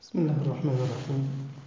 بسم الله الرحمن الرحيم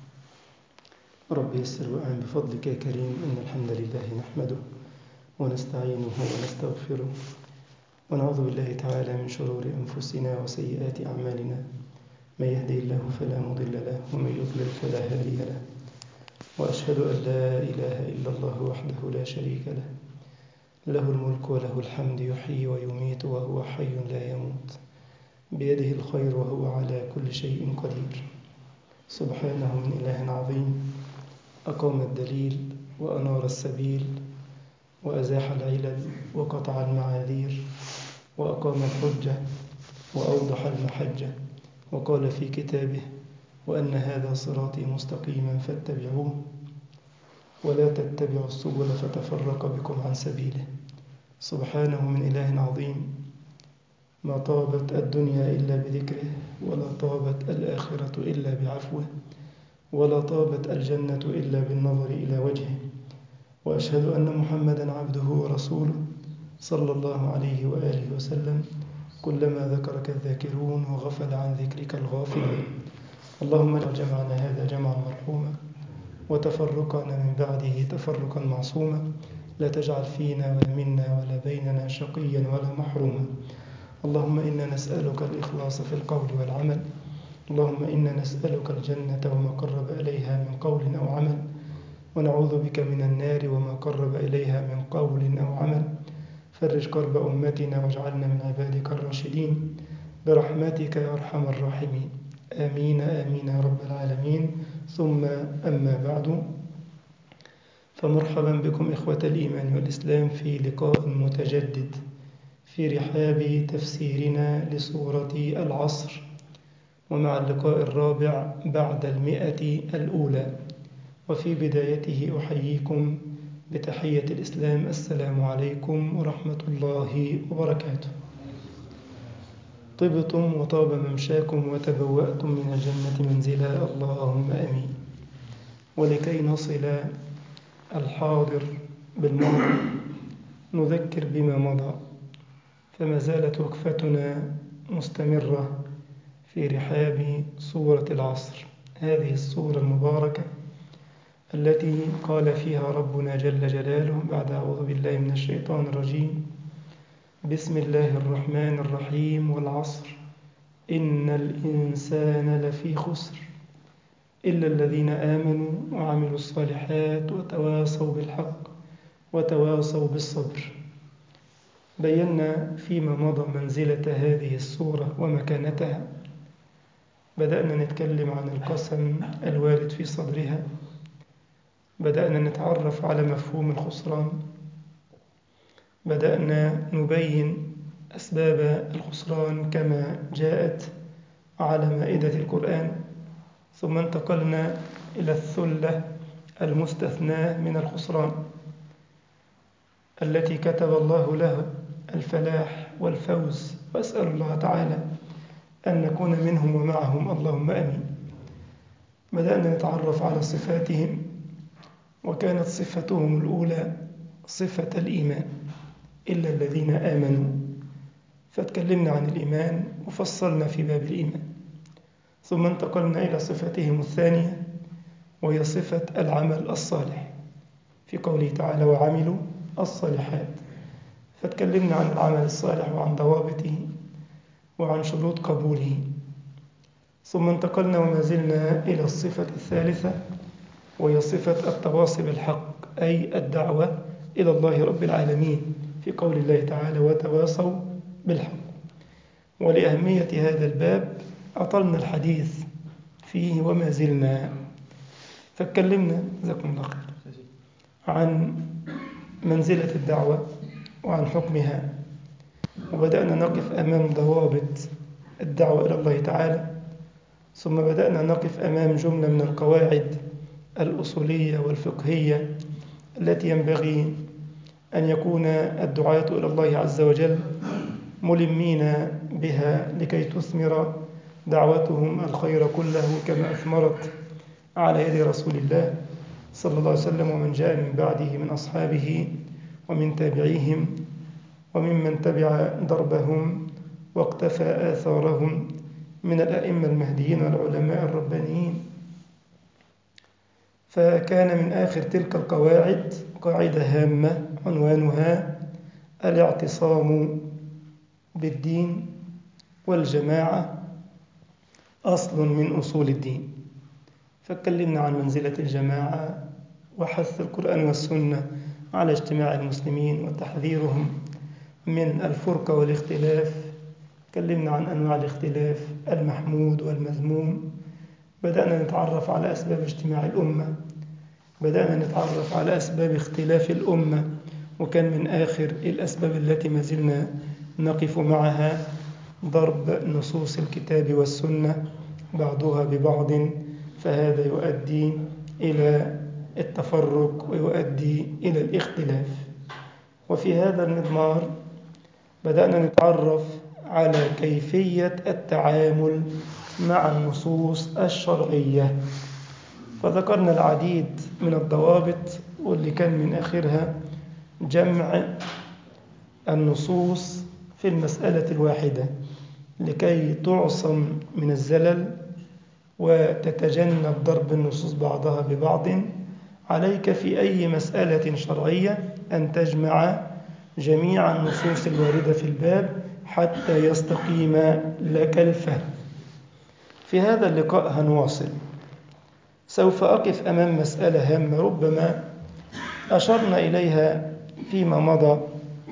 رب يسر وأعن بفضلك يا كريم إن الحمد لله نحمده ونستعينه ونستغفره ونعوذ بالله تعالى من شرور أنفسنا وسيئات أعمالنا من يهدي الله فلا مضل له ومن يضلل فلا هادي له وأشهد أن لا إله إلا الله وحده لا شريك له له الملك وله الحمد يحيي ويميت وهو حي لا يموت بيده الخير وهو على كل شيء قدير سبحانه من إله عظيم أقام الدليل وأنار السبيل وأزاح العلل وقطع المعاذير وأقام الحجة وأوضح المحجة وقال في كتابه وأن هذا صراطي مستقيما فاتبعوه ولا تتبعوا السبل فتفرق بكم عن سبيله سبحانه من إله عظيم ما طابت الدنيا إلا بذكره ولا طابت الآخرة إلا بعفوه ولا طابت الجنة إلا بالنظر إلى وجهه وأشهد أن محمدا عبده ورسوله صلى الله عليه وآله وسلم كلما ذكرك الذاكرون وغفل عن ذكرك الغافلون اللهم اجعل جمعنا هذا جمعا مرحوما وتفرقنا من بعده تفرقا معصوما لا تجعل فينا ولا منا ولا بيننا شقيا ولا محروما اللهم إنا نسألك الإخلاص في القول والعمل اللهم إنا نسألك الجنة وما قرب إليها من قول أو عمل ونعوذ بك من النار وما قرب إليها من قول أو عمل فرج كرب أمتنا واجعلنا من عبادك الراشدين برحمتك يا أرحم الراحمين آمين آمين يا رب العالمين ثم أما بعد فمرحبا بكم إخوة الإيمان والإسلام في لقاء متجدد في رحاب تفسيرنا لسورة العصر ومع اللقاء الرابع بعد المئة الأولى وفي بدايته أحييكم بتحية الإسلام السلام عليكم ورحمة الله وبركاته طبتم وطاب ممشاكم وتبوأتم من الجنة منزلا اللهم أمين ولكي نصل الحاضر بالماضي نذكر بما مضى فما زالت وقفتنا مستمرة في رحاب سورة العصر هذه السورة المباركة التي قال فيها ربنا جل جلاله بعد أعوذ بالله من الشيطان الرجيم بسم الله الرحمن الرحيم والعصر إن الإنسان لفي خسر إلا الذين آمنوا وعملوا الصالحات وتواصوا بالحق وتواصوا بالصبر بينا فيما مضى منزلة هذه السورة ومكانتها بدأنا نتكلم عن القسم الوارد في صدرها بدأنا نتعرف على مفهوم الخسران بدأنا نبين أسباب الخسران كما جاءت على مائدة القرآن ثم انتقلنا إلى الثلة المستثناة من الخسران التي كتب الله له الفلاح والفوز وأسأل الله تعالى أن نكون منهم ومعهم اللهم أمين بدأنا نتعرف على صفاتهم وكانت صفتهم الأولى صفة الإيمان إلا الذين آمنوا فتكلمنا عن الإيمان وفصلنا في باب الإيمان ثم انتقلنا إلى صفتهم الثانية وهي صفة العمل الصالح في قوله تعالى وعملوا الصالحات فتكلمنا عن العمل الصالح وعن ضوابطه وعن شروط قبوله ثم انتقلنا وما زلنا إلى الصفة الثالثة وهي صفة التواصي بالحق أي الدعوة إلى الله رب العالمين في قول الله تعالى وتواصوا بالحق ولأهمية هذا الباب أطلنا الحديث فيه وما زلنا فاتكلمنا جزاكم الله خير عن منزلة الدعوة وعن حكمها وبدأنا نقف أمام ضوابط الدعوة إلى الله تعالى ثم بدأنا نقف أمام جملة من القواعد الأصولية والفقهية التي ينبغي أن يكون الدعاة إلى الله عز وجل ملمين بها لكي تثمر دعوتهم الخير كله كما أثمرت على يد رسول الله صلى الله عليه وسلم ومن جاء من بعده من أصحابه ومن تابعيهم وممن تبع دربهم واقتفى آثارهم من الأئمة المهديين والعلماء الربانيين فكان من آخر تلك القواعد قاعدة هامة عنوانها الاعتصام بالدين والجماعة أصل من أصول الدين فاتكلمنا عن منزلة الجماعة وحث القرآن والسنة على اجتماع المسلمين وتحذيرهم من الفرقة والاختلاف تكلمنا عن أنواع الاختلاف المحمود والمذموم بدأنا نتعرف على أسباب اجتماع الأمة بدأنا نتعرف على أسباب اختلاف الأمة وكان من آخر الأسباب التي ما زلنا نقف معها ضرب نصوص الكتاب والسنة بعضها ببعض فهذا يؤدي إلى التفرق ويؤدي إلى الاختلاف وفي هذا المضمار بدأنا نتعرف على كيفية التعامل مع النصوص الشرعية فذكرنا العديد من الضوابط واللي كان من آخرها جمع النصوص في المسألة الواحدة لكي تعصم من الزلل وتتجنب ضرب النصوص بعضها ببعض عليك في أي مسألة شرعية أن تجمع جميع النصوص الواردة في الباب حتى يستقيم لك الفهم في هذا اللقاء هنواصل سوف أقف أمام مسألة هامة ربما أشرنا إليها فيما مضى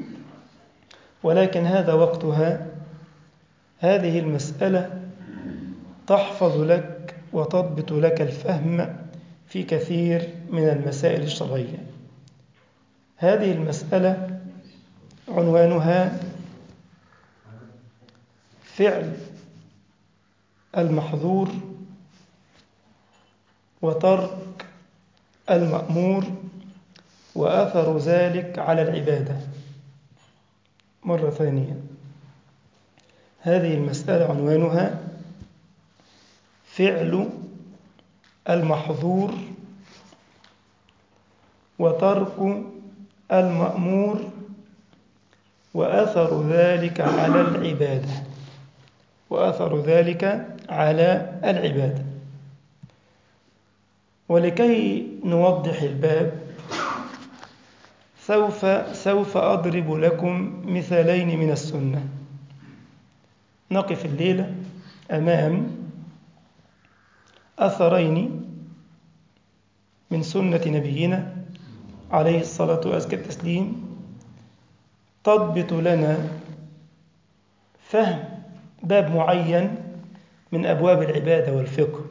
ولكن هذا وقتها هذه المسألة تحفظ لك وتضبط لك الفهم في كثير من المسائل الشرعية هذه المسألة عنوانها فعل المحظور وترك المأمور وأثر ذلك على العبادة مرة ثانية هذه المسألة عنوانها فعل المحظور وترك المأمور وأثر ذلك على العبادة وأثر ذلك على العبادة ولكي نوضح الباب سوف سوف أضرب لكم مثالين من السنة نقف الليلة أمام أثرين من سنة نبينا عليه الصلاة وأزكى التسليم تضبط لنا فهم باب معين من أبواب العبادة والفقه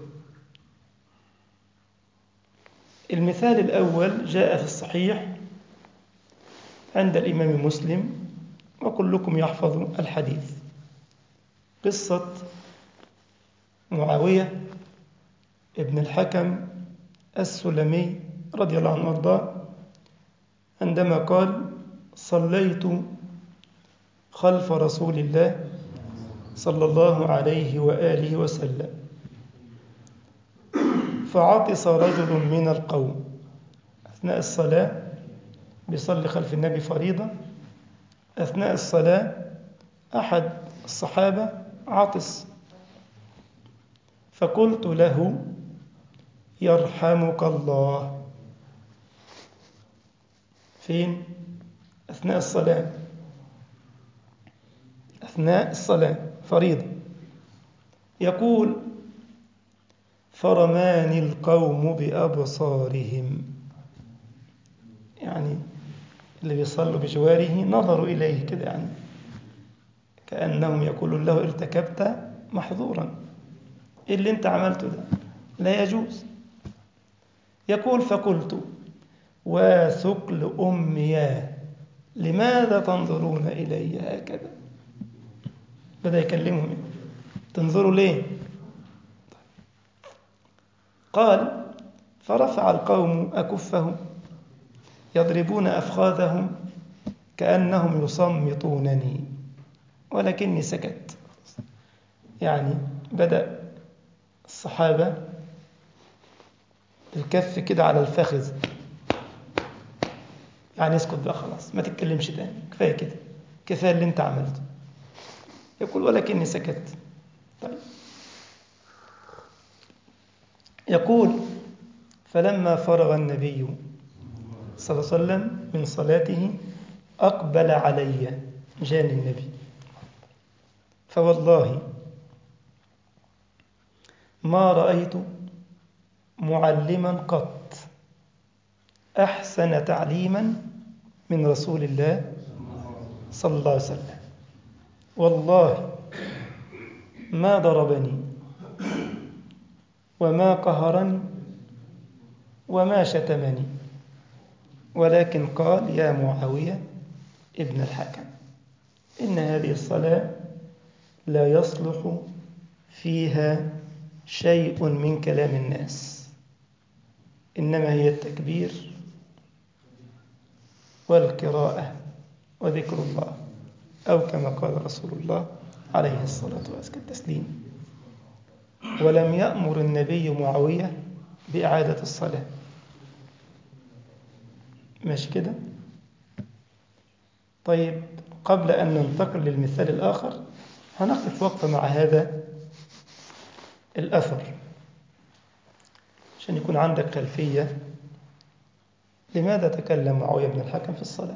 المثال الأول جاء في الصحيح عند الإمام مسلم وكلكم يحفظ الحديث قصة معاوية ابن الحكم السلمي رضي الله عنه وارضاه عندما قال صليت خلف رسول الله صلى الله عليه وآله وسلم فعطس رجل من القوم أثناء الصلاة بيصلي خلف النبي فريضة أثناء الصلاة أحد الصحابة عطس فقلت له يرحمك الله فين أثناء الصلاة أثناء الصلاة فريضة يقول فرماني القوم بأبصارهم يعني اللي بيصلوا بجواره نظروا إليه كده يعني كأنهم يقولون له ارتكبت محظورا إيه اللي انت عملته ده لا يجوز يقول فقلت وثقل أمي لماذا تنظرون إلي هكذا بدأ يكلمهم تنظروا ليه قال فرفع القوم أكفهم يضربون أفخاذهم كأنهم يصمتونني ولكني سكت يعني بدأ الصحابة الكف كده على الفخذ يعني اسكت بقى خلاص ما تتكلمش تاني كفاية كده كفاية اللي انت عملته يقول ولكني سكت طيب يقول فلما فرغ النبي صلى الله عليه وسلم من صلاته أقبل علي جاني النبي فوالله ما رأيت معلما قط أحسن تعليما من رسول الله صلى الله عليه وسلم والله ما ضربني وما قهرني وما شتمني ولكن قال يا معاوية ابن الحكم إن هذه الصلاة لا يصلح فيها شيء من كلام الناس إنما هي التكبير والقراءة وذكر الله أو كما قال رسول الله عليه الصلاة والسلام التسليم ولم يأمر النبي معاوية بإعادة الصلاة ماشي كده طيب قبل أن ننتقل للمثال الآخر هنقف وقفة مع هذا الأثر عشان يكون عندك خلفية لماذا تكلم معاوية بن الحكم في الصلاة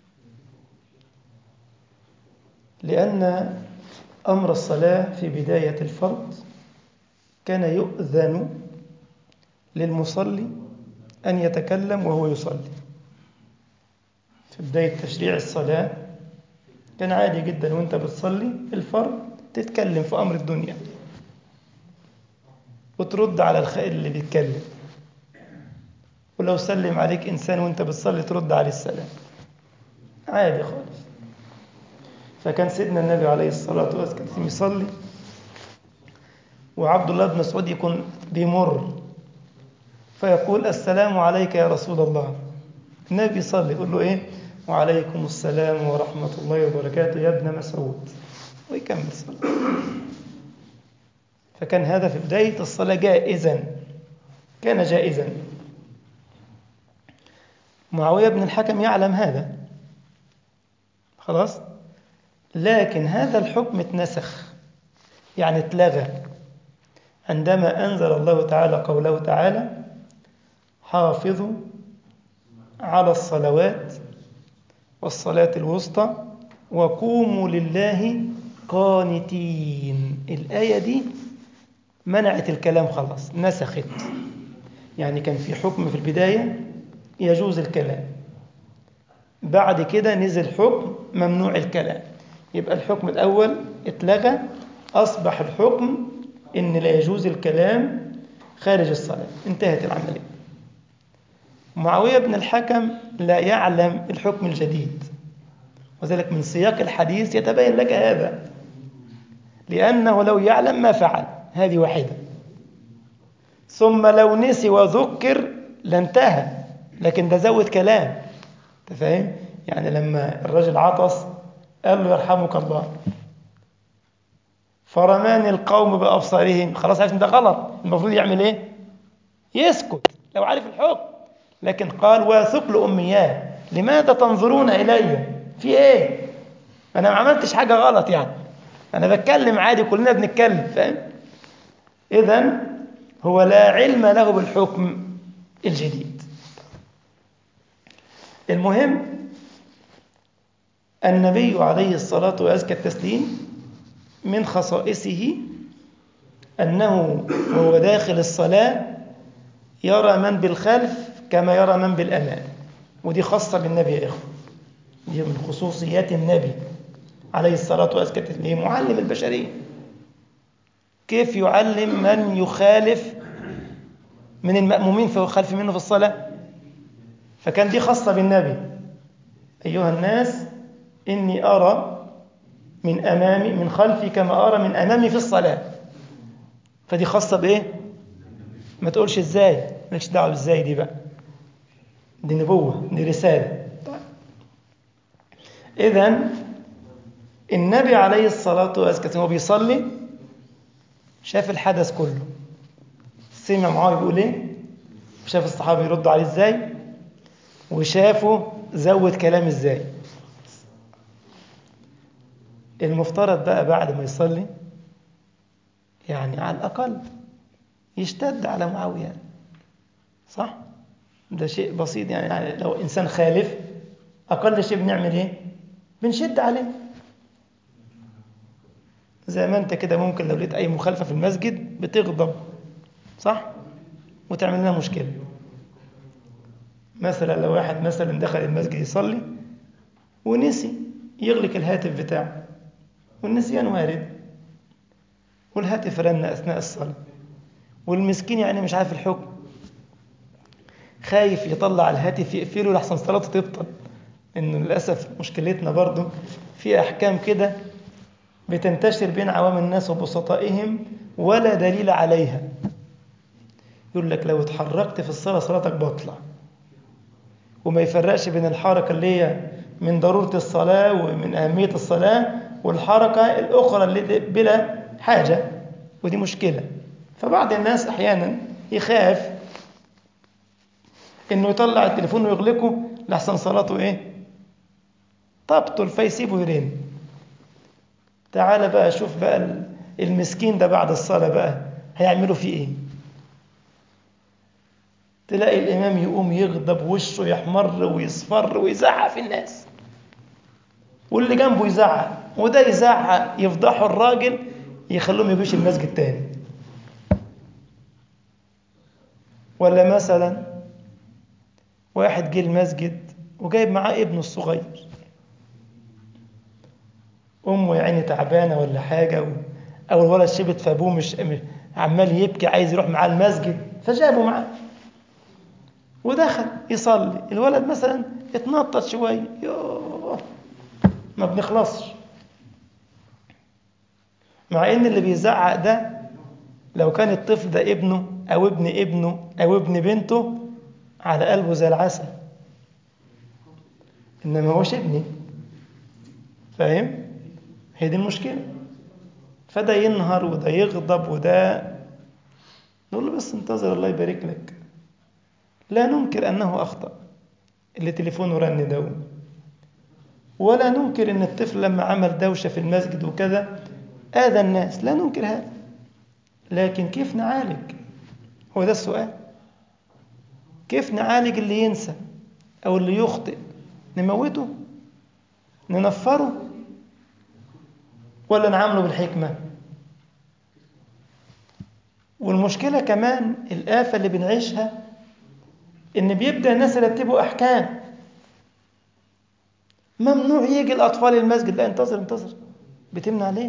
لأن أمر الصلاة في بداية الفرض كان يؤذن للمصلي أن يتكلم وهو يصلي في بداية تشريع الصلاة كان عادي جدا وانت بتصلي الفرض تتكلم في أمر الدنيا وترد على الخائر اللي بيتكلم ولو سلم عليك إنسان وانت بتصلي ترد عليه السلام عادي خالص فكان سيدنا النبي عليه الصلاة والسلام يصلي وعبد الله بن مسعود يكون بيمر فيقول السلام عليك يا رسول الله النبي يصلي يقول له ايه وعليكم السلام ورحمة الله وبركاته يا ابن مسعود ويكمل صلاة فكان هذا في بداية الصلاة جائزا كان جائزا معاوية بن الحكم يعلم هذا خلاص لكن هذا الحكم اتنسخ يعني اتلغى عندما أنزل الله تعالى قوله تعالى حافظوا على الصلوات والصلاة الوسطى وقوموا لله قانتين الآية دي منعت الكلام خلاص نسخت يعني كان في حكم في البداية يجوز الكلام بعد كده نزل حكم ممنوع الكلام يبقى الحكم الأول اتلغى أصبح الحكم إن لا يجوز الكلام خارج الصلاة انتهت العملية معاوية بن الحكم لا يعلم الحكم الجديد وذلك من سياق الحديث يتبين لك هذا لأنه لو يعلم ما فعل هذه واحدة ثم لو نسي وذكر لانتهى لكن ده زود كلام انت فاهم يعني لما الرجل عطس قال له يرحمك الله فرماني القوم بأبصارهم خلاص عرفت ده غلط المفروض يعمل ايه يسكت لو عارف الحكم لكن قال وثقل أمياه لماذا تنظرون إلي في ايه انا ما عملتش حاجة غلط يعني انا بتكلم عادي كلنا بنتكلم فاهم اذا هو لا علم له بالحكم الجديد المهم النبي عليه الصلاة وأزكى التسليم من خصائصه أنه وهو داخل الصلاة يرى من بالخلف كما يرى من بالأمام ودي خاصة بالنبي يا إخوة دي من خصوصيات النبي عليه الصلاة وأزكى التسليم معلم البشرية كيف يعلم من يخالف من المأمومين فهو خلف منه في الصلاة فكان دي خاصة بالنبي أيها الناس إني أرى من أمامي من خلفي كما أرى من أمامي في الصلاة فدي خاصة بإيه؟ ما تقولش إزاي مالكش دعوة بالإزاي دي بقى دي نبوة دي رسالة طيب. إذا النبي عليه الصلاة والسلام وهو بيصلي شاف الحدث كله سمع معاه بيقول إيه وشاف الصحابة يردوا عليه إزاي وشافوا زود كلام إزاي المفترض بقى بعد ما يصلي يعني على الأقل يشتد على معاوية صح؟ ده شيء بسيط يعني, يعني لو إنسان خالف أقل شيء بنعمل إيه؟ بنشد عليه زي ما أنت كده ممكن لو لقيت أي مخالفة في المسجد بتغضب صح؟ وتعمل لنا مشكلة مثلا لو واحد مثلا دخل المسجد يصلي ونسي يغلق الهاتف بتاعه والنسيان وارد والهاتف رن أثناء الصلاة والمسكين يعني مش عارف الحكم خايف يطلع الهاتف يقفله لحسن صلاته تبطل انه للاسف مشكلتنا برضو في احكام كده بتنتشر بين عوام الناس وبسطائهم ولا دليل عليها يقول لك لو اتحركت في الصلاه صلاتك باطله وما يفرقش بين الحركه اللي هي من ضروره الصلاه ومن اهميه الصلاه والحركه الاخرى اللي بلا حاجه ودي مشكله فبعض الناس احيانا يخاف انه يطلع التليفون ويغلقه لحسن صلاته ايه تبطل فيسيبه يرن تعال بقى شوف بقى المسكين ده بعد الصلاة بقى هيعملوا فيه ايه تلاقي الإمام يقوم يغضب وشه يحمر ويصفر ويزعق في الناس واللي جنبه يزعق وده يزعق يفضحوا الراجل يخلوهم يجوش المسجد تاني ولا مثلا واحد جه المسجد وجايب معاه ابنه الصغير امه يا عيني تعبانه ولا حاجه و... او الولد شبت فابوه مش عمال يبكي عايز يروح معاه المسجد فجابه معاه ودخل يصلي الولد مثلا اتنطط شويه يوه ما بنخلصش مع ان اللي بيزعق ده لو كان الطفل ده ابنه او ابن ابنه او ابن بنته على قلبه زي العسل انما هوش ابني فاهم هي دي المشكله فده ينهر وده يغضب وده نقول له بس انتظر الله يبارك لك لا ننكر انه اخطا اللي تليفونه رن ده ولا ننكر ان الطفل لما عمل دوشه في المسجد وكذا اذى الناس لا ننكر هذا لكن كيف نعالج هو ده السؤال كيف نعالج اللي ينسى او اللي يخطئ نموته ننفره ولا نعامله بالحكمة والمشكلة كمان الآفة اللي بنعيشها إن بيبدأ الناس يرتبوا أحكام ممنوع يجي الأطفال المسجد لا انتظر انتظر بتمنع ليه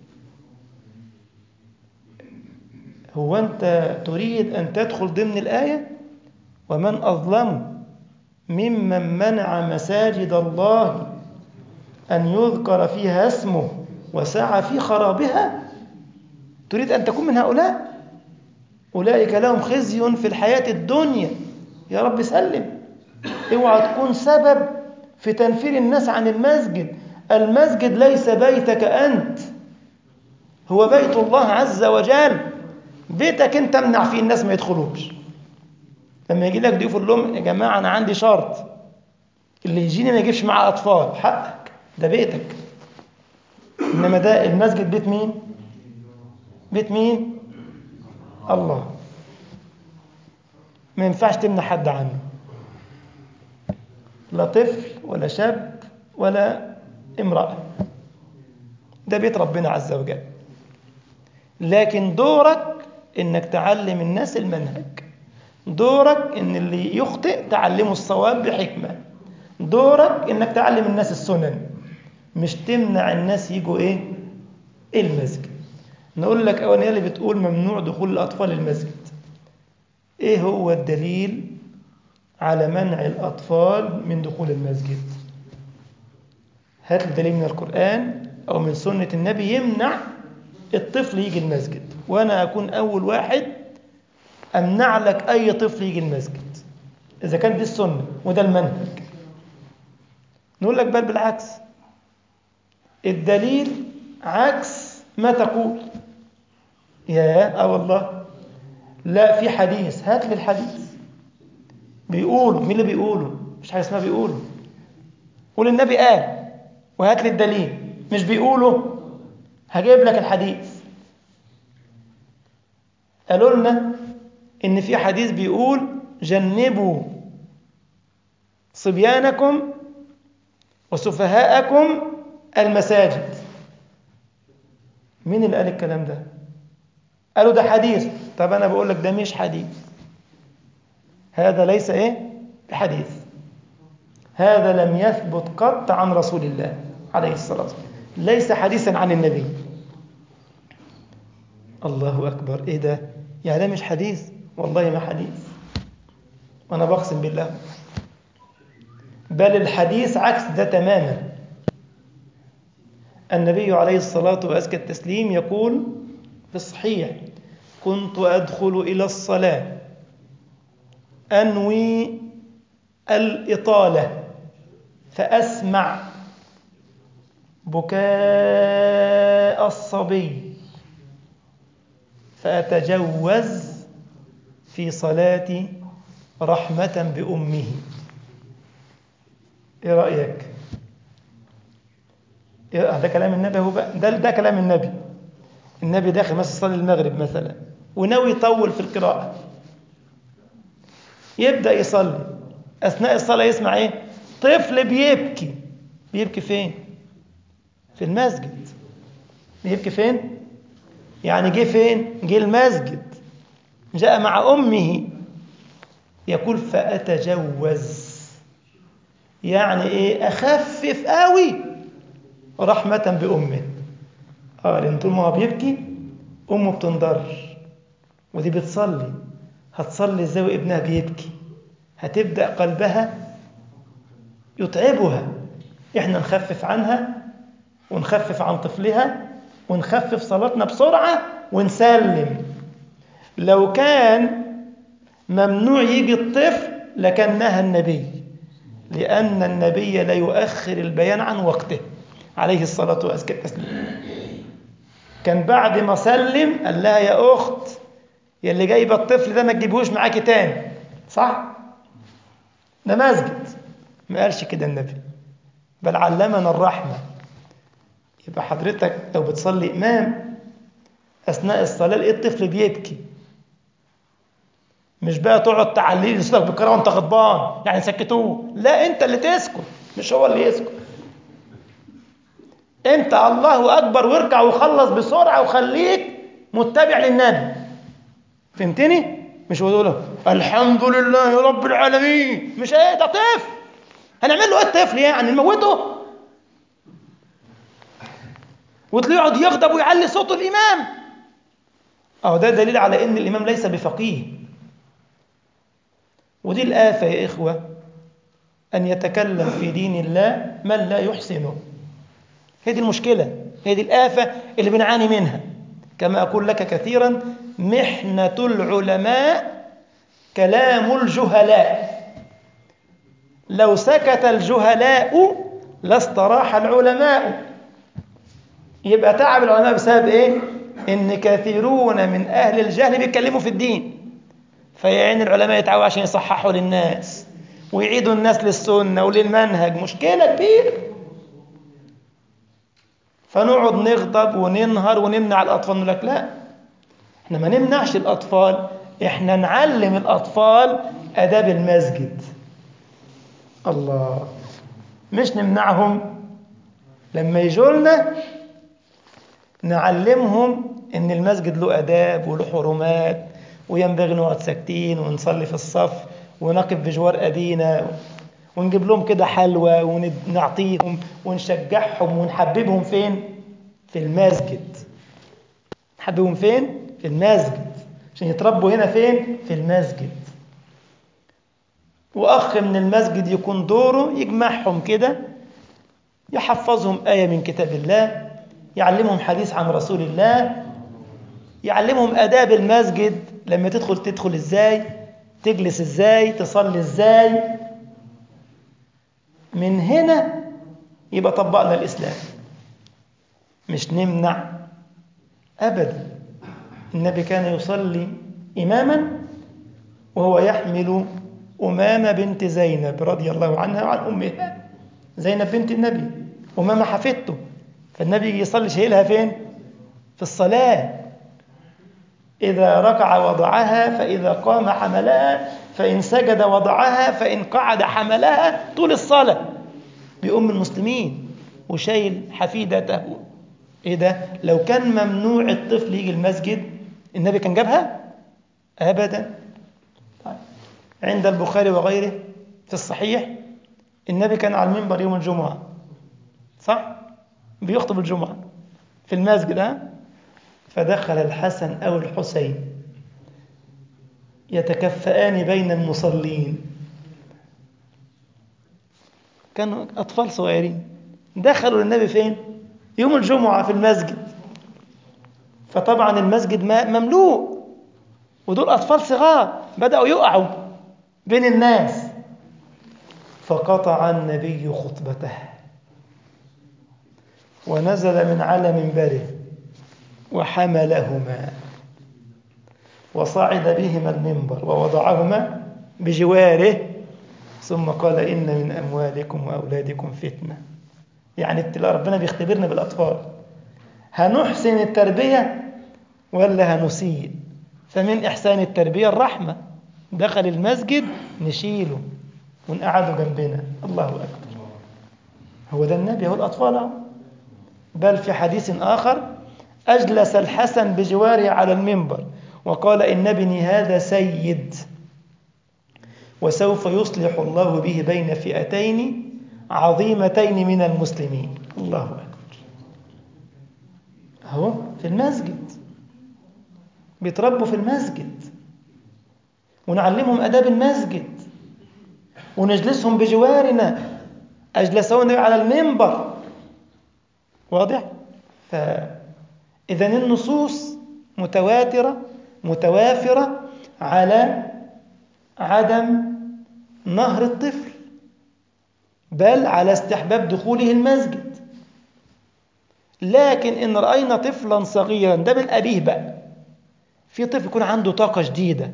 هو أنت تريد أن تدخل ضمن الآية ومن أظلم ممن منع مساجد الله أن يذكر فيها اسمه وسعى في خرابها تريد أن تكون من هؤلاء أولئك لهم خزي في الحياة الدنيا يا رب سلم اوعى تكون سبب في تنفير الناس عن المسجد المسجد ليس بيتك أنت هو بيت الله عز وجل بيتك انت امنع فيه الناس ما يدخلوش لما يجي لك ضيوف يقول لهم يا جماعه انا عندي شرط اللي يجيني ما يجيبش معاه اطفال حقك ده بيتك انما ده المسجد بيت مين بيت مين الله ما ينفعش تمنع حد عنه لا طفل ولا شاب ولا امرأة ده بيت ربنا عز وجل لكن دورك انك تعلم الناس المنهج دورك ان اللي يخطئ تعلمه الصواب بحكمة دورك انك تعلم الناس السنن مش تمنع الناس يجوا ايه المسجد نقول لك اولا اللي بتقول ممنوع دخول الاطفال المسجد ايه هو الدليل على منع الاطفال من دخول المسجد هات لي دليل من القران او من سنه النبي يمنع الطفل يجي المسجد وانا اكون اول واحد امنع لك اي طفل يجي المسجد اذا كان دي السنه وده المنهج نقول لك بل بالعكس الدليل عكس ما تقول يا اه والله لا في حديث هات لي الحديث بيقولوا مين اللي بيقولوا مش حاجه اسمها بيقولوا قول النبي قال وهات لي الدليل مش بيقولوا هجيب لك الحديث قالوا لنا إن في حديث بيقول جنبوا صبيانكم وسفهاءكم المساجد مين اللي قال الكلام ده قالوا ده حديث طب أنا بقول لك ده مش حديث هذا ليس إيه بحديث هذا لم يثبت قط عن رسول الله عليه الصلاة والسلام ليس حديثا عن النبي الله أكبر إيه ده يعني ده مش حديث والله ما حديث وأنا بقسم بالله بل الحديث عكس ده تماما النبي عليه الصلاة وأزكى التسليم يقول في الصحيح كنت أدخل إلى الصلاة أنوي الإطالة فأسمع بكاء الصبي فأتجوز في صلاتي رحمة بأمه إيه رأيك؟ إيه ده كلام النبي هو بقى ده, ده كلام النبي النبي داخل مثلا يصلي المغرب مثلا وناوي يطول في القراءة يبدأ يصلي أثناء الصلاة يسمع إيه؟ طفل بيبكي بيبكي فين؟ في المسجد بيبكي فين؟ يعني جه فين؟ جه المسجد جاء مع أمه يقول فأتجوز يعني إيه أخفف قوي رحمة بأمه آه لأن طول ما هو بيبكي أمه بتنضر ودي بتصلي هتصلي إزاي وابنها بيبكي هتبدأ قلبها يتعبها إحنا نخفف عنها ونخفف عن طفلها ونخفف صلاتنا بسرعة ونسلم لو كان ممنوع يجي الطفل لكان نهى النبي لأن النبي لا يؤخر البيان عن وقته عليه الصلاة والسلام كان بعد ما سلم قال لها يا أخت يا اللي جايبة الطفل ده ما تجيبهوش معاكي تاني صح؟ ده مسجد ما قالش كده النبي بل علمنا الرحمة يبقى حضرتك لو بتصلي إمام أثناء الصلاة لقيت الطفل بيبكي مش بقى تقعد تعليل صوتك بالقراءة وانت غضبان يعني سكتوه لا انت اللي تسكت مش هو اللي يسكت انت الله اكبر واركع وخلص بسرعه وخليك متبع للنبي فهمتني مش هو له الحمد لله رب العالمين مش ايه ده طفل هنعمل له ايه الطفل يعني نموته وتلاقيه يقعد يغضب ويعلي صوته الامام اهو ده دليل على ان الامام ليس بفقيه ودي الآفة يا إخوة أن يتكلم في دين الله من لا يحسنه هي دي المشكلة هي دي الآفة اللي بنعاني منها كما أقول لك كثيرا محنة العلماء كلام الجهلاء لو سكت الجهلاء لاستراح العلماء يبقى تعب العلماء بسبب ايه ان كثيرون من اهل الجهل بيتكلموا في الدين فيعين العلماء يتعبوا عشان يصححوا للناس ويعيدوا الناس للسنة وللمنهج مشكلة كبيرة فنقعد نغضب وننهر ونمنع الأطفال نقول لك لا احنا ما نمنعش الأطفال احنا نعلم الأطفال أداب المسجد الله مش نمنعهم لما يجوا لنا نعلمهم ان المسجد له آداب وله حرمات وينبغي نقعد ساكتين ونصلي في الصف ونقف بجوار أبينا ونجيب لهم كده حلوى ونعطيهم ونشجعهم ونحببهم فين؟ في المسجد نحببهم فين؟ في المسجد عشان يتربوا هنا فين؟ في المسجد وأخ من المسجد يكون دوره يجمعهم كده يحفظهم آية من كتاب الله يعلمهم حديث عن رسول الله يعلمهم آداب المسجد لما تدخل تدخل ازاي تجلس ازاي تصلي ازاي من هنا يبقى طبقنا الإسلام مش نمنع أبدا النبي كان يصلي إماما وهو يحمل أمامة بنت زينب رضي الله عنها وعن أمها زينب بنت النبي أمامة حفيدته فالنبي يجي يصلي شايلها فين في الصلاة إذا ركع وضعها فإذا قام حملها فإن سجد وضعها فإن قعد حملها طول الصلاة بأم المسلمين وشايل حفيدته إيه ده لو كان ممنوع الطفل يجي المسجد النبي كان جابها أبدا طيب. عند البخاري وغيره في الصحيح النبي كان على المنبر يوم الجمعة صح بيخطب الجمعة في المسجد ها فدخل الحسن أو الحسين يتكفئان بين المصلين كانوا أطفال صغيرين دخلوا للنبي فين يوم الجمعة في المسجد فطبعا المسجد مملوء ودول أطفال صغار بدأوا يقعوا بين الناس فقطع النبي خطبته ونزل من على منبره وحملهما وصعد بهما المنبر ووضعهما بجواره ثم قال إن من أموالكم وأولادكم فتنة يعني ابتلاء ربنا بيختبرنا بالأطفال هنحسن التربية ولا هنسيء فمن إحسان التربية الرحمة دخل المسجد نشيله ونقعده جنبنا الله أكبر هو ده النبي هو الأطفال بل في حديث آخر أجلس الحسن بجواره على المنبر وقال إن ابني هذا سيد وسوف يصلح الله به بين فئتين عظيمتين من المسلمين الله أكبر أهو في المسجد بيتربوا في المسجد ونعلمهم أداب المسجد ونجلسهم بجوارنا أجلسون على المنبر واضح؟ فإذا النصوص متواترة متوافرة على عدم نهر الطفل بل على استحباب دخوله المسجد لكن إن رأينا طفلا صغيرا ده من أبيه بقى في طفل يكون عنده طاقة شديدة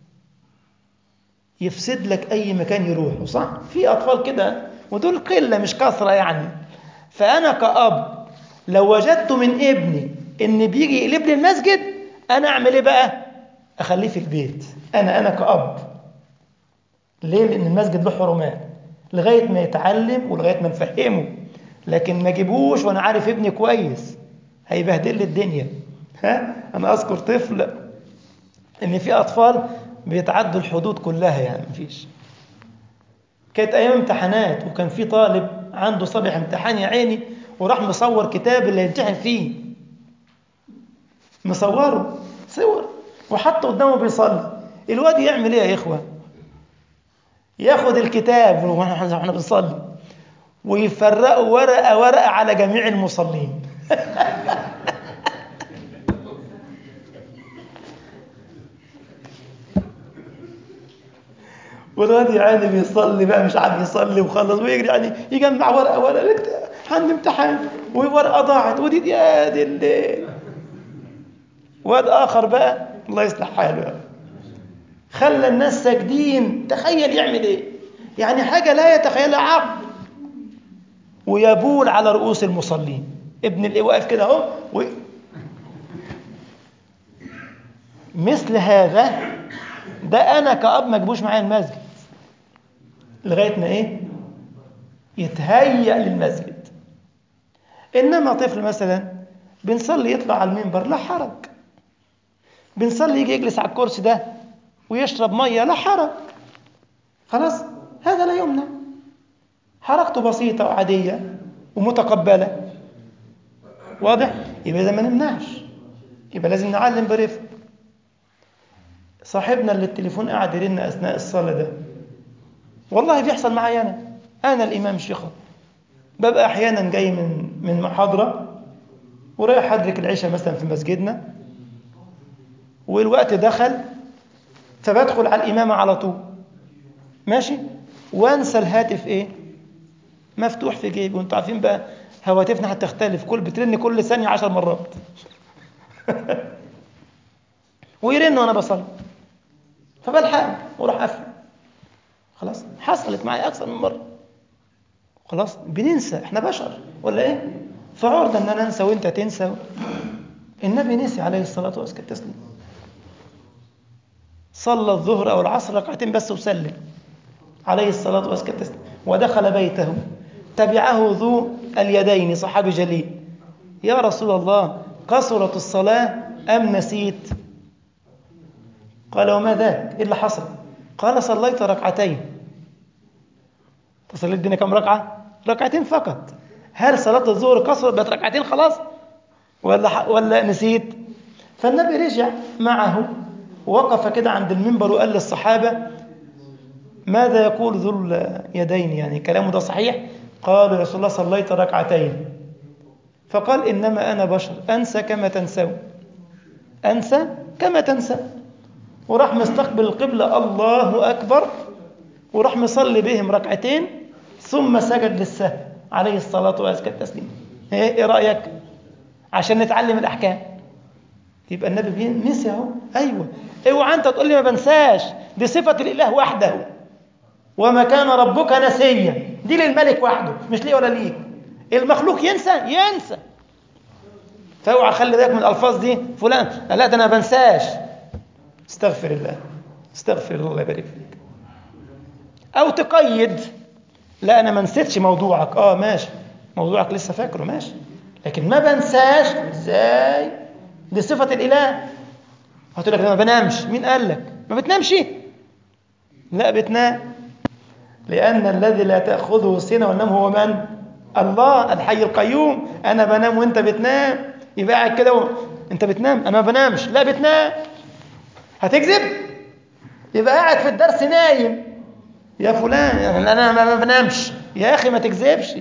يفسد لك أي مكان يروحه صح؟ في أطفال كده ودول قلة مش كثرة يعني فأنا كأب لو وجدت من ابني إن بيجي يقلب لي المسجد أنا أعمل إيه بقى؟ أخليه في البيت أنا أنا كأب ليه؟ لأن المسجد له حرمات لغاية ما يتعلم ولغاية ما نفهمه لكن ما جيبوش وأنا عارف ابني كويس هيبهدل لي الدنيا ها؟ أنا أذكر طفل إن في أطفال بيتعدوا الحدود كلها يعني مفيش كانت أيام امتحانات وكان في طالب عنده صبح امتحان يا عيني وراح مصور كتاب اللي هيمتحن فيه مصوره صور وحتى قدامه بيصلي الواد يعمل ايه يا اخوه ياخد الكتاب واحنا بنصلي ويفرقوا ورقه ورقه على جميع المصلين والواد يعني بيصلي بقى مش عارف يصلي وخلص ويجري يعني يجمع ورقه ورقه عندي امتحان وورقه ضاعت ودي يا دي الليل واد اخر بقى الله يصلح حاله يعني. خلى الناس ساجدين تخيل يعمل ايه يعني حاجه لا يتخيلها عقل ويبول على رؤوس المصلين ابن اللي واقف كده اهو و... مثل هذا ده انا كاب ما اجيبوش معايا المسجد لغايه ما ايه يتهيأ للمسجد انما طفل مثلا بنصلي يطلع على المنبر لا حرج بنصلي يجي يجلس على الكرسي ده ويشرب ميه لا حرج خلاص هذا لا يمنع حركته بسيطة وعادية ومتقبلة واضح؟ يبقى إذا ما نمنعش يبقى لازم نعلم برفق صاحبنا اللي التليفون قاعد يرن أثناء الصلاة ده والله بيحصل معايا أنا أنا الإمام شيخة ببقى أحيانا جاي من من محاضرة ورايح أدرك العشاء مثلا في مسجدنا والوقت دخل فبدخل على الإمامة على طول ماشي وانسى الهاتف ايه مفتوح في جيبي وانتوا عارفين بقى هواتفنا هتختلف كل بترن كل ثانيه عشر مرات ويرن وانا بصلي فبلحق واروح قافل خلاص حصلت معي اكثر من مره خلاص بننسى احنا بشر ولا ايه فعرضه ان انا انسى وانت تنسى النبي نسي عليه الصلاه والسلام تسليم صلى الظهر أو العصر ركعتين بس وسلم عليه الصلاة والسلام ودخل بيته تبعه ذو اليدين صحابي جليل يا رسول الله قصرت الصلاة أم نسيت قال وما ذاك إيه اللي حصل قال صليت ركعتين تصليت دينا كم ركعة ركعتين فقط هل صلاة الظهر قصرت بقت ركعتين خلاص ولا ولا نسيت فالنبي رجع معه وقف كده عند المنبر وقال للصحابة ماذا يقول ذو اليدين يعني كلامه ده صحيح قالوا يا رسول الله صليت ركعتين فقال إنما أنا بشر أنسى كما تنسون أنسى كما تنسى وراح مستقبل القبلة الله أكبر وراح مصلي بهم ركعتين ثم سجد للسهو عليه الصلاة وأزكى التسليم إيه رأيك عشان نتعلم الأحكام يبقى النبي نسي اهو ايوه اوعى انت تقول لي ما بنساش دي صفه الاله وحده وما كان ربك نسيا دي للملك وحده مش ليه ولا ليك المخلوق ينسى ينسى فاوعى خلي بالك من الالفاظ دي فلان لا ده انا ما بنساش استغفر الله استغفر الله الله يبارك فيك او تقيد لا انا ما نسيتش موضوعك اه ماشي موضوعك لسه فاكره ماشي لكن ما بنساش ازاي دي صفة الإله هتقول لك أنا ما بنامش مين قال لك ما بتنامش لا بتنام لأن الذي لا تأخذه سنة والنوم هو من الله الحي القيوم أنا بنام وأنت بتنام يبقى قاعد كده و... أنت بتنام أنا ما بنامش لا بتنام هتكذب يبقى قاعد في الدرس نايم يا فلان أنا ما بنامش يا أخي ما تكذبش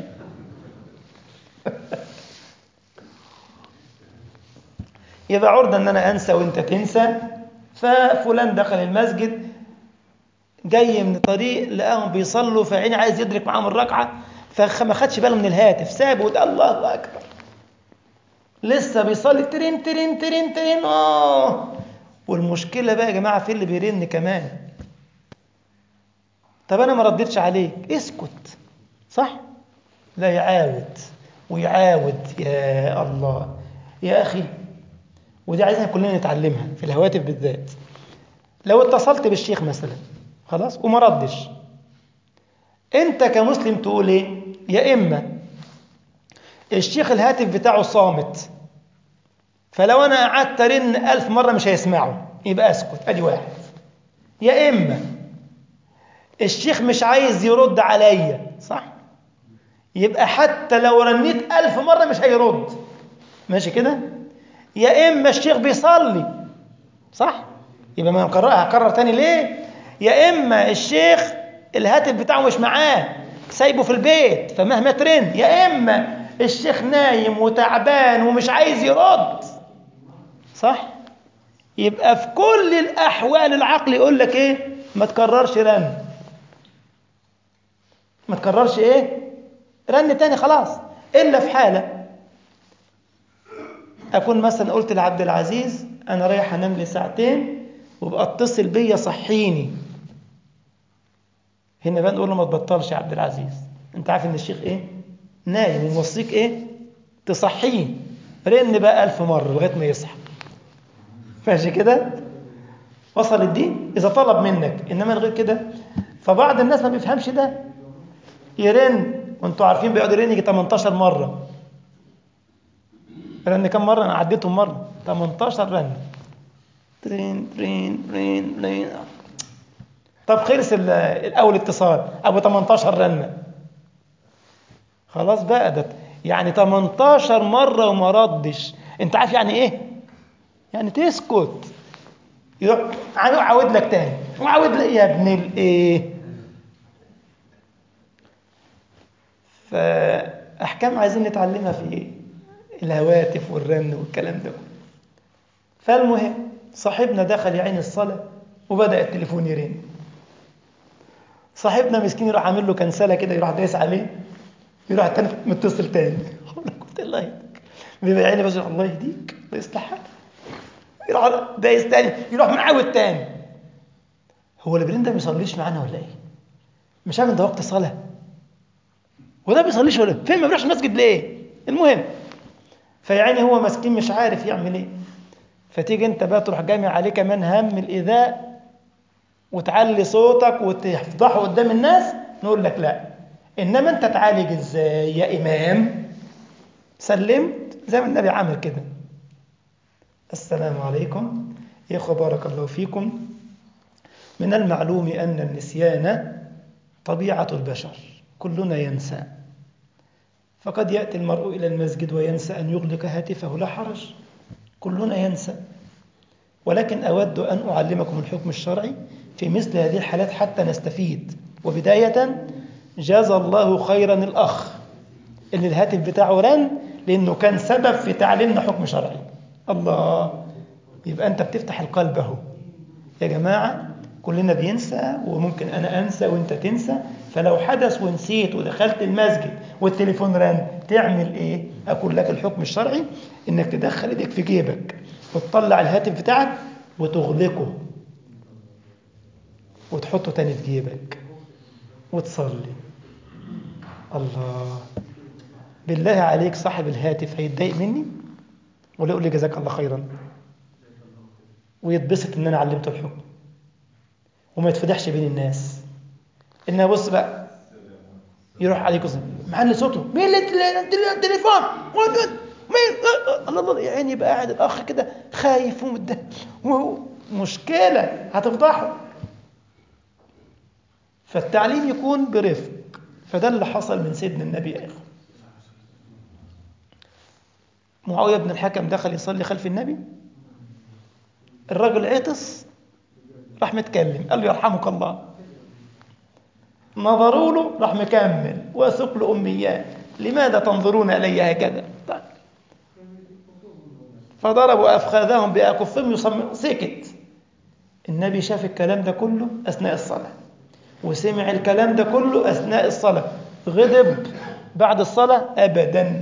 يبقى عرضة أن أنا أنسى وأنت تنسى ففلان دخل المسجد جاي من طريق لقاهم بيصلوا فعيني عايز يدرك معاهم الركعة فما خدش باله من الهاتف سابه وقال الله أكبر لسه بيصلي ترين ترين ترين ترين آه والمشكلة بقى يا جماعة في اللي بيرن كمان طب أنا ما ردتش عليك اسكت صح؟ لا يعاود ويعاود يا الله يا أخي ودي عايزين كلنا نتعلمها في الهواتف بالذات لو اتصلت بالشيخ مثلا خلاص وما ردش انت كمسلم تقول ايه يا اما الشيخ الهاتف بتاعه صامت فلو انا قعدت ارن ألف مرة مش هيسمعه يبقى اسكت ادي واحد يا اما الشيخ مش عايز يرد عليا صح يبقى حتى لو رنيت ألف مرة مش هيرد ماشي كده يا إما الشيخ بيصلي صح يبقى ما نكررها هكرر تاني ليه يا إما الشيخ الهاتف بتاعه مش معاه سايبه في البيت فمهما ترن يا إما الشيخ نايم وتعبان ومش عايز يرد صح يبقى في كل الأحوال العقل يقول لك إيه ما تكررش رن ما تكررش إيه رن تاني خلاص إلا في حالة أكون مثلا قلت لعبد العزيز أنا رايح أنام لي ساعتين وابقى اتصل بيا صحيني هنا بقى نقول له ما تبطلش يا عبد العزيز أنت عارف إن الشيخ إيه؟ نايم وموصيك إيه؟ تصحيه رن بقى ألف مرة لغاية ما يصحى ماشي كده؟ وصل الدين إذا طلب منك إنما غير كده فبعض الناس ما بيفهمش ده يرن وانتوا عارفين بيقعد يرن يجي 18 مرة رن كم مرة أنا عديتهم مرة 18 رن ترين ترين ترين ترين طب خلص الأول اتصال أبو 18 رنة خلاص بقى ده يعني 18 مرة وما ردش أنت عارف يعني إيه؟ يعني تسكت يعود لك تاني وعود لك يا ابن الإيه؟ فأحكام عايزين نتعلمها في الهواتف والرن والكلام ده فالمهم صاحبنا دخل يعين الصلاة وبدأ التليفون يرن صاحبنا مسكين يروح عامل له كنسلة كده يروح دايس عليه يروح تاني متصل تاني قلت الله يهديك بيبقى عيني بس الله يهديك الله يصلح حالك يروح دايس تاني يروح معاود تاني هو اللي بيرن ده ما بيصليش معانا ولا ايه؟ مش عارف ده وقت صلاة وده ما بيصليش ولا فين ما بيروحش المسجد ليه؟ المهم فيعني هو مسكين مش عارف يعمل ايه فتيجي انت بقى تروح جامع عليه كمان هم الايذاء وتعلي صوتك وتفضحه قدام الناس نقول لك لا إنما أنت تعالج إزاي يا إمام سلمت زي ما النبي عمل كده السلام عليكم يا أخوة بارك الله فيكم من المعلوم أن النسيان طبيعة البشر كلنا ينسى فقد يأتي المرء إلى المسجد وينسى أن يغلق هاتفه لا حرج كلنا ينسى ولكن أود أن أعلمكم الحكم الشرعي في مثل هذه الحالات حتى نستفيد وبداية جزى الله خيرا الأخ اللي الهاتف بتاعه رن لأنه كان سبب في تعليمنا حكم شرعي الله يبقى أنت بتفتح القلب أهو يا جماعة كلنا بينسى وممكن أنا أنسى وأنت تنسى فلو حدث ونسيت ودخلت المسجد والتليفون رن تعمل إيه؟ أقول لك الحكم الشرعي إنك تدخل إيدك في جيبك وتطلع الهاتف بتاعك وتغلقه وتحطه تاني في جيبك وتصلي الله بالله عليك صاحب الهاتف هيتضايق مني ولا يقول لي جزاك الله خيرا ويتبسط ان انا علمته الحكم وما يتفضحش بين الناس انها بص بقى يروح عليك محل صوته مين اللي التليفون مين الله الله يا عيني يبقى قاعد الاخ كده خايف ومتضايق مشكله هتفضحه فالتعليم يكون برفق فده اللي حصل من سيدنا النبي يا اخوه معاويه بن الحكم دخل يصلي خلف النبي الرجل عطس راح متكلم قال له يرحمك الله نظروا له راح مكمل وثقل أميات لماذا تنظرون إلي هكذا طيب. فضربوا أفخاذهم بأكفهم يصم سكت النبي شاف الكلام ده كله أثناء الصلاة وسمع الكلام ده كله أثناء الصلاة غضب بعد الصلاة أبدا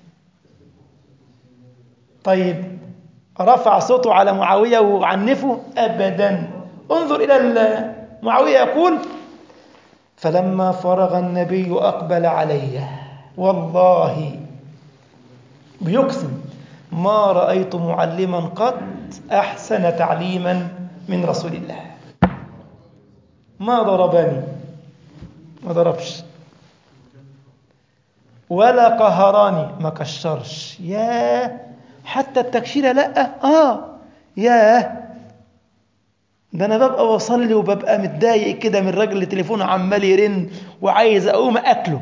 طيب رفع صوته على معاوية وعنفه أبدا انظر إلى معاوية يقول فلما فرغ النبي أقبل علي والله بيقسم ما رأيت معلما قط أحسن تعليما من رسول الله ما ضربني ما ضربش ولا قهراني ما كشرش يا حتى التكشيرة لا آه ياه ده انا ببقى بصلي وببقى متضايق كده من الراجل اللي تليفونه عمال يرن وعايز اقوم اكله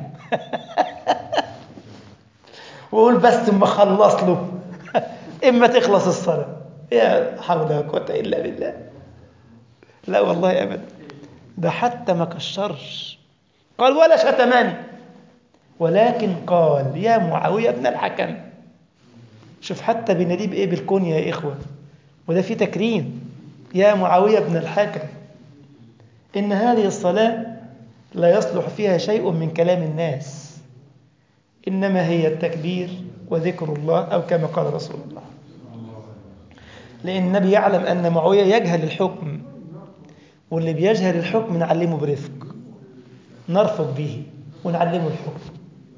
واقول بس اما اخلص له اما تخلص الصلاه يا حول ولا قوه الا بالله لا والله ابدا ده حتى ما كشرش قال ولا شتمني ولكن قال يا معاويه بن الحكم شوف حتى بيناديه بايه بالكنيه يا اخوه وده في تكريم يا معاوية بن الحكم إن هذه الصلاة لا يصلح فيها شيء من كلام الناس إنما هي التكبير وذكر الله أو كما قال رسول الله لأن النبي يعلم أن معاوية يجهل الحكم واللي بيجهل الحكم نعلمه برفق نرفق به ونعلمه الحكم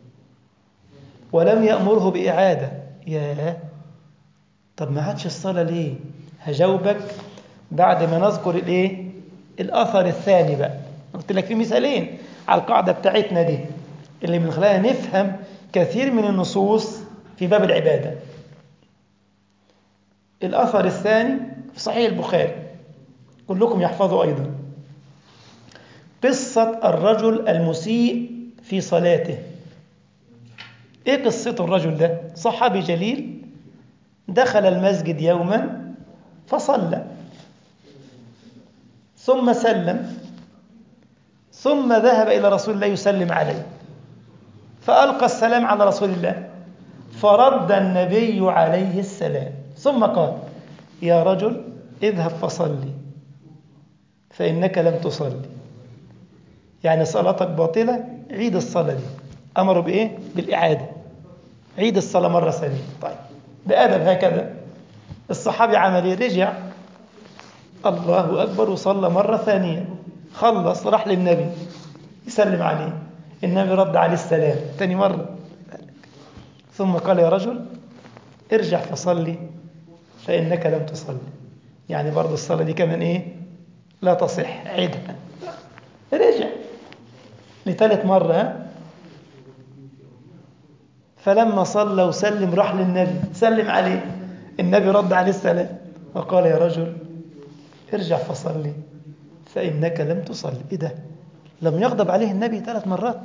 ولم يأمره بإعادة يا طب ما عادش الصلاة ليه هجاوبك بعد ما نذكر الايه الاثر الثاني بقى قلت لك في مثالين على القاعده بتاعتنا دي اللي من خلالها نفهم كثير من النصوص في باب العباده الاثر الثاني في صحيح البخاري كلكم يحفظوا ايضا قصه الرجل المسيء في صلاته ايه قصه الرجل ده صحابي جليل دخل المسجد يوما فصلى ثم سلم ثم ذهب إلى رسول الله يسلم عليه فألقى السلام على رسول الله فرد النبي عليه السلام ثم قال يا رجل اذهب فصلي فإنك لم تصلي يعني صلاتك باطلة عيد الصلاة دي أمروا بإيه؟ بالإعادة عيد الصلاة مرة ثانية طيب بأدب هكذا الصحابي عمل ايه رجع الله أكبر وصلى مرة ثانية خلص راح للنبي يسلم عليه النبي رد عليه السلام ثاني مرة ثم قال يا رجل ارجع فصلي فإنك لم تصلي يعني برضه الصلاة دي كمان إيه لا تصح عيدها رجع لثالث مرة ها فلما صلى وسلم راح للنبي سلم عليه النبي رد عليه السلام وقال يا رجل ارجع فصلي فإنك لم تصلي إيه ده لم يغضب عليه النبي ثلاث مرات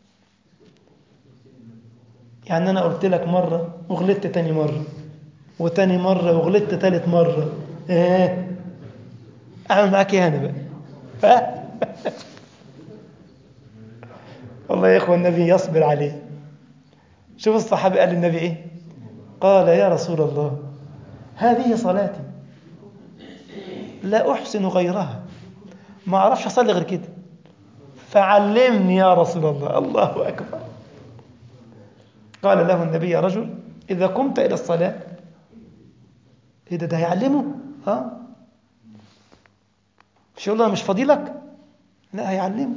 يعني أنا قلت لك مرة وغلطت تاني مرة وتاني مرة وغلطت تالت مرة إيه أعمل معاك إيه أنا بقى ها والله يا إخوة النبي يصبر عليه شوف الصحابي قال للنبي إيه قال يا رسول الله هذه صلاتي لا أحسن غيرها ما أعرفش أصلي غير كده فعلمني يا رسول الله الله أكبر قال له النبي يا رجل إذا قمت إلى الصلاة إيه ده ده هيعلمه ها مش يقول له مش فضيلك لا هيعلمه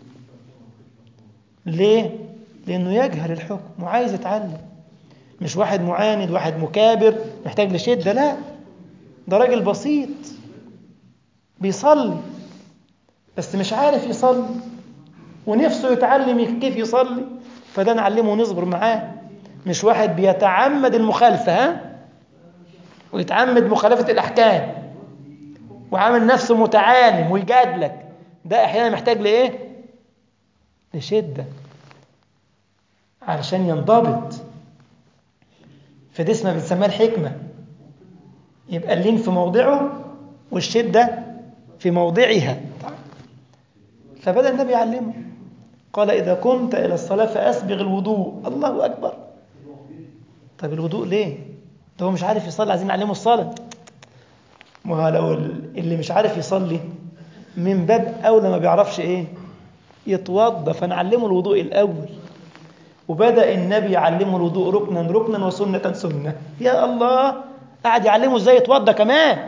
ليه لأنه يجهل الحكم وعايز يتعلم مش واحد معاند واحد مكابر محتاج لشدة لا ده راجل بسيط بيصلي بس مش عارف يصلي ونفسه يتعلم كيف يصلي فده نعلمه ونصبر معاه مش واحد بيتعمد المخالفة ها ويتعمد مخالفة الأحكام وعامل نفسه متعالم ويجادلك ده أحيانا محتاج لإيه؟ لشدة علشان ينضبط فدي اسمها بنسميها الحكمة يبقى اللين في موضعه والشدة في موضعها فبدأ النبي يعلمه قال إذا قمت إلى الصلاة فأسبغ الوضوء الله أكبر طب الوضوء ليه؟ ده هو مش عارف يصلي عايزين نعلمه الصلاة ما لو اللي مش عارف يصلي من باب أولى ما بيعرفش إيه يتوضى فنعلمه الوضوء الأول وبدأ النبي يعلمه الوضوء ركنا ركنا وسنة سنة يا الله قعد يعلمه ازاي يتوضى كمان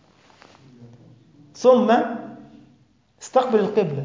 ثم استقبل القبلة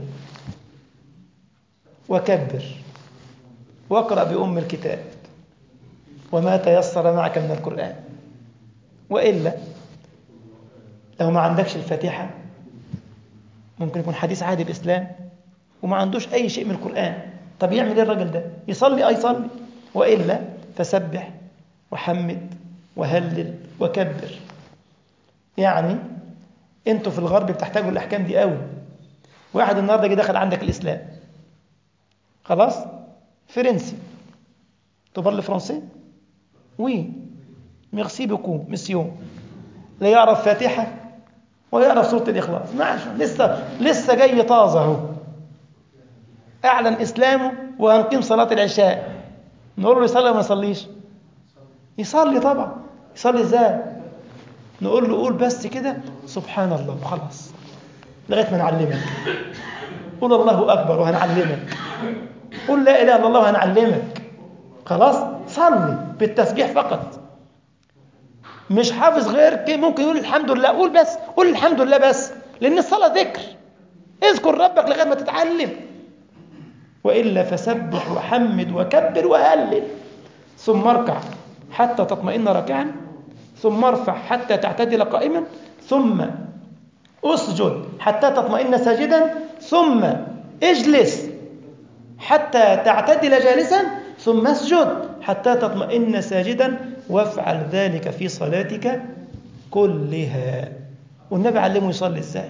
وكبر واقرأ بأم الكتاب وما تيسر معك من القرآن وإلا لو ما عندكش الفاتحة ممكن يكون حديث عهد الإسلام وما عندوش أي شيء من القرآن طب يعمل ايه الراجل ده يصلي اه يصلي والا فسبح وحمد وهلل وكبر يعني انتوا في الغرب بتحتاجوا الاحكام دي قوي واحد النهارده جه دخل عندك الاسلام خلاص فرنسي تبرل فرنسي وي ميرسي بوكو مسيون لا يعرف فاتحه ولا يعرف سوره الاخلاص ما لسه لسه جاي طازه اهو أعلن إسلامه وهنقيم صلاة العشاء نقول له يصلي ولا ما يصليش يصلي طبعا يصلي ازاي نقول له قول بس كده سبحان الله وخلاص لغاية ما نعلمك قول الله أكبر وهنعلمك قول لا إله إلا الله وهنعلمك خلاص صلي بالتسبيح فقط مش حافظ غير كده ممكن يقول الحمد لله قول بس قول الحمد لله بس لأن الصلاة ذكر اذكر ربك لغاية ما تتعلم وإلا فسبح وحمد وكبر وهلل ثم اركع حتى تطمئن راكعا ثم ارفع حتى تعتدل قائما ثم اسجد حتى تطمئن ساجدا ثم اجلس حتى تعتدل جالسا ثم اسجد حتى تطمئن ساجدا وافعل ذلك في صلاتك كلها والنبي علمه يصلي ازاي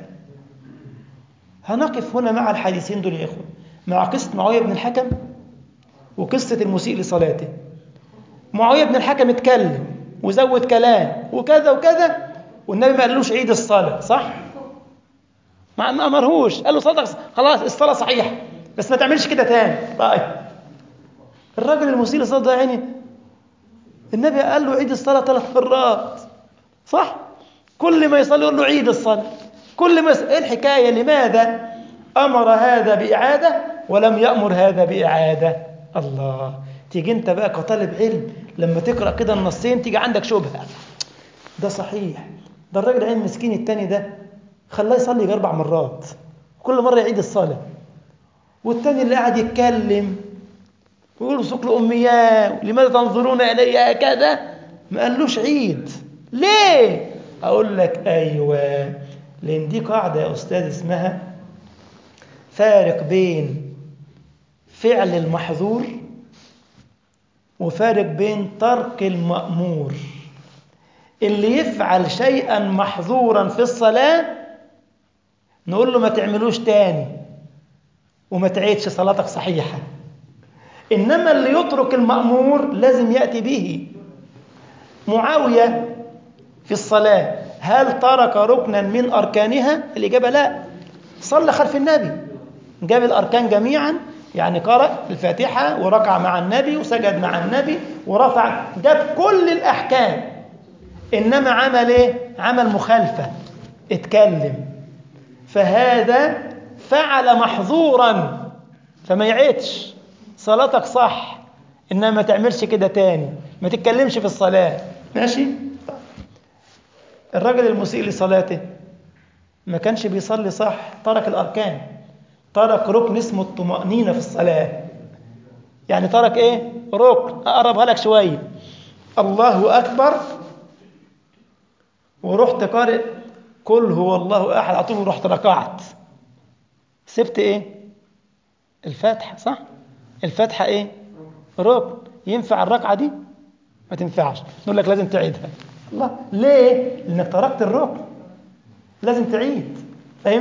هنقف هنا مع الحديثين دول يا اخوه مع قصة معاوية بن الحكم وقصة المسيء لصلاته معاوية بن الحكم اتكلم وزود كلام وكذا وكذا والنبي ما قالوش عيد الصلاة صح؟ ما ما أمرهوش قال له صدق خلاص الصلاة صحيحة بس ما تعملش كده تاني طيب الراجل المسيء لصلاة ده يعني النبي قال له عيد الصلاة ثلاث مرات صح؟ كل ما يصلي يقول له عيد الصلاة كل ما يصلي ايه الحكاية لماذا أمر هذا بإعادة ولم يأمر هذا بإعادة الله تيجي أنت بقى كطالب علم لما تقرأ كده النصين تيجي عندك شبهة ده صحيح ده الراجل العلم مسكين التاني ده خلاه يصلي أربع مرات كل مرة يعيد الصلاة والتاني اللي قاعد يتكلم ويقول سوق الأمياء لماذا تنظرون إلي هكذا ما قالوش عيد ليه أقول لك أيوة لأن دي قاعدة يا أستاذ اسمها فارق بين فعل المحظور وفارق بين ترك المأمور اللي يفعل شيئا محظورا في الصلاة نقول له ما تعملوش تاني وما تعيدش صلاتك صحيحة إنما اللي يترك المأمور لازم يأتي به معاوية في الصلاة هل ترك ركنا من أركانها؟ الإجابة لا صلى خلف النبي جاب الأركان جميعا يعني قرأ الفاتحة وركع مع النبي وسجد مع النبي ورفع جاب كل الأحكام إنما عمل إيه؟ عمل مخالفة اتكلم فهذا فعل محظورا فما يعيدش صلاتك صح إنما ما تعملش كده تاني ما تتكلمش في الصلاة ماشي الراجل المسيء لصلاته ما كانش بيصلي صح ترك الأركان ترك ركن اسمه الطمأنينة في الصلاة يعني ترك ايه ركن أقربها لك شوية الله أكبر ورحت قارئ قل هو الله أحد على طول رحت ركعت سبت ايه الفاتحة صح الفاتحة ايه ركن ينفع الركعة دي ما تنفعش نقول لك لازم تعيدها الله ليه لانك تركت الركن لازم تعيد فاهم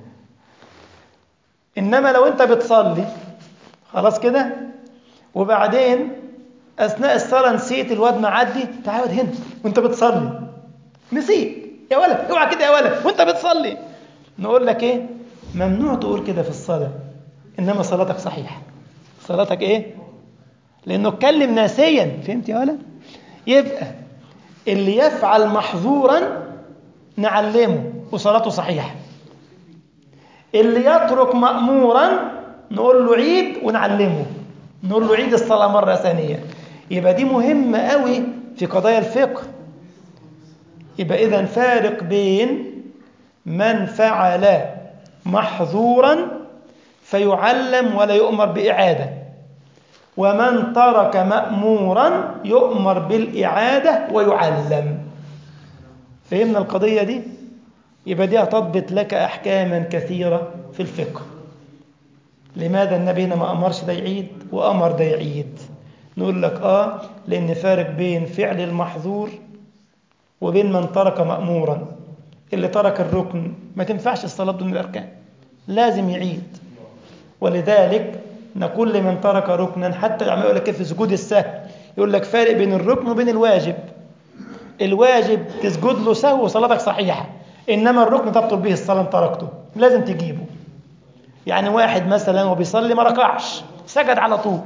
انما لو انت بتصلي خلاص كده وبعدين اثناء الصلاه نسيت الواد معدي تعالى هنا وانت بتصلي نسيت يا ولد اوعى كده يا ولد وانت بتصلي نقول لك ايه ممنوع تقول كده في الصلاه انما صلاتك صحيحه صلاتك ايه لانه اتكلم ناسيا فهمت يا ولد يبقى اللي يفعل محظورا نعلمه وصلاته صحيحه اللي يترك مأمورا نقول له عيد ونعلمه نقول له عيد الصلاة مرة ثانية يبقى دي مهمة قوي في قضايا الفقه يبقى إذا فارق بين من فعل محظورا فيعلم ولا يؤمر بإعادة ومن ترك مأمورا يؤمر بالإعادة ويعلم فهمنا القضية دي؟ يبقى دي هتضبط لك أحكاما كثيرة في الفقه لماذا النبي هنا ما أمرش ده يعيد وأمر ده يعيد نقول لك آه لأن فارق بين فعل المحظور وبين من ترك مأمورا اللي ترك الركن ما تنفعش الصلاة بدون الأركان لازم يعيد ولذلك نقول لمن ترك ركنا حتى العلماء يقول لك في سجود السهو يقول لك فارق بين الركن وبين الواجب الواجب تسجد له سهو وصلاتك صحيحه انما الركن تبطل به الصلاه ان تركته لازم تجيبه يعني واحد مثلا وبيصلي ما ركعش سجد على طول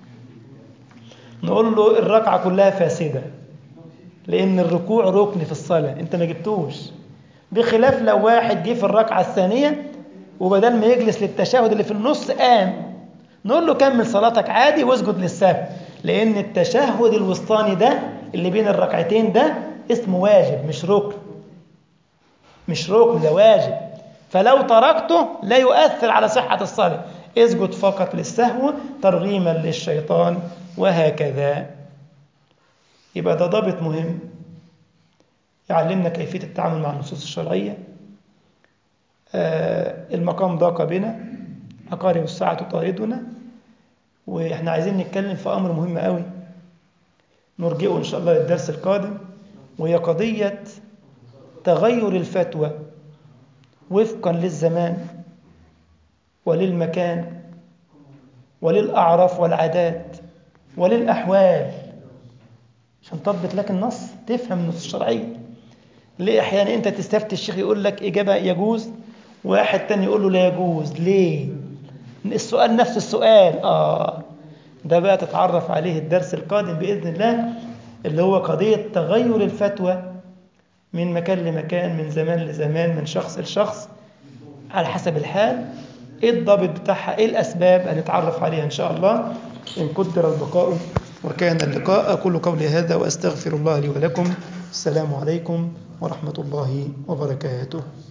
نقول له الركعه كلها فاسده لان الركوع ركن في الصلاه انت ما جبتوش بخلاف لو واحد جه في الركعه الثانيه وبدل ما يجلس للتشهد اللي في النص قام نقول له كمل صلاتك عادي واسجد للسهو لان التشهد الوسطاني ده اللي بين الركعتين ده اسمه واجب مش ركن مش ركن ده واجب فلو تركته لا يؤثر على صحة الصلاة اسجد فقط للسهو ترغيما للشيطان وهكذا يبقى ده ضابط مهم يعلمنا كيفية التعامل مع النصوص الشرعية آه المقام ضاق بنا أقارب الساعة تطاردنا وإحنا عايزين نتكلم في أمر مهم قوي نرجئه إن شاء الله للدرس القادم وهي قضية تغير الفتوى وفقا للزمان وللمكان وللأعراف والعادات وللأحوال عشان تضبط لك النص تفهم النص الشرعية ليه أحيانا أنت تستفتي الشيخ يقول لك إجابة يجوز واحد تاني يقول له لا يجوز ليه السؤال نفس السؤال آه ده بقى تتعرف عليه الدرس القادم بإذن الله اللي هو قضية تغير الفتوى من مكان لمكان من زمان لزمان من شخص لشخص على حسب الحال ايه الضابط بتاعها ايه الاسباب هنتعرف عليها ان شاء الله ان قدر البقاء وكان اللقاء اقول قولي هذا واستغفر الله لي ولكم السلام عليكم ورحمه الله وبركاته